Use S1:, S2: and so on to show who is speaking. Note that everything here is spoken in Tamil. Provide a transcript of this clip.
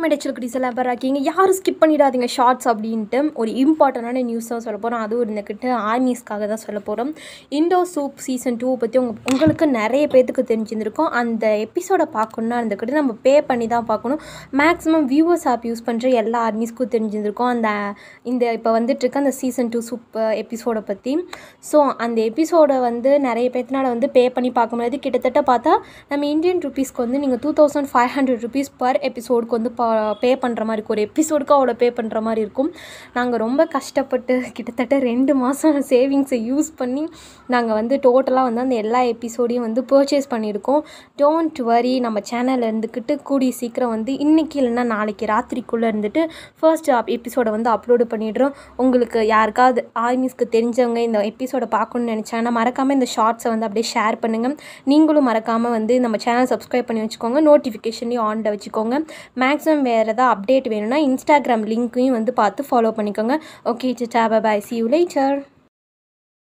S1: மெடிச்சல் குட்டீஸ் எல்லாம் பேர் இருக்கீங்க யாரும் ஸ்கிப் பண்ணிடாதீங்க ஷார்ட்ஸ் அப்படின்ட்டு ஒரு இம்பார்ட்டண்டான நியூஸ் தான் சொல்ல போகிறோம் அதுவும் இருந்துக்கிட்டு ஆர்மிஸ்க்காக தான் சொல்ல போகிறோம் இண்டோ சூப் சீசன் டூ பற்றி உங்க உங்களுக்கு நிறைய பேத்துக்கு தெரிஞ்சிருந்திருக்கும் அந்த எபிசோடை பார்க்கணுன்னா இருந்துக்கிட்டு நம்ம பே பண்ணி தான் பார்க்கணும் மேக்ஸிமம் வியூவர்ஸ் ஆப் யூஸ் பண்ணுற எல்லா ஆர்மிஸ்க்கும் தெரிஞ்சிருந்திருக்கும் அந்த இந்த இப்போ வந்துட்டுருக்க அந்த சீசன் டூ சூப் எபிசோடை பற்றி ஸோ அந்த எபிசோடை வந்து நிறைய பேர்த்தினால வந்து பே பண்ணி பார்க்க முடியாது கிட்டத்தட்ட பார்த்தா நம்ம இந்தியன் ருபீஸ்க்கு வந்து நீங்கள் two thousand five hundred rupees per எபிசோடுக்கு வந்து பா பே பண்ணுற மாதிரி இருக்கும் ஒரு எபிசோடுக்கு அவ்வளோ பே பண்ணுற மாதிரி இருக்கும் நாங்கள் ரொம்ப கஷ்டப்பட்டு கிட்டத்தட்ட ரெண்டு மாதம் சேவிங்ஸை யூஸ் பண்ணி நாங்கள் வந்து டோட்டலாக வந்து அந்த எல்லா எபிசோடையும் வந்து பர்ச்சேஸ் பண்ணியிருக்கோம் டோன்ட் வரி நம்ம சேனலில் இருந்துக்கிட்டு கூடிய சீக்கிரம் வந்து இன்றைக்கி இல்லைன்னா நாளைக்கு ராத்திரிக்குள்ளே இருந்துட்டு ஃபர்ஸ்ட் எபிசோடை வந்து அப்லோடு பண்ணிடுறோம் உங்களுக்கு யாருக்காவது ஆர்மிஸ்க்கு தெரிஞ்சவங்க இந்த எபிசோடை பார்க்கணுன்னு நினச்சாங்கன்னா மறக்காமல் இந்த ஷார்ட்ஸை வந்து அப்படியே ஷேர் பண்ணுங்கள் நீங்களும் மறக்காமல் வந்து நம்ம சேனல் சப்ஸ்கிரைப் பண்ணி வச்சுக்கோங்க நோட்டிஃபிகேஷன்லையும் ஆனில் வச்சுக்கோங்க மேக்ஸிமம் வேறு ஏதாவது அப்டேட் வேணும்னா இன்ஸ்டாகிராம் லிங்க்கையும் வந்து பார்த்து ஃபாலோ பண்ணிக்கோங்க ஓகே சிட்டா பாய் சி யூ லேட்டர்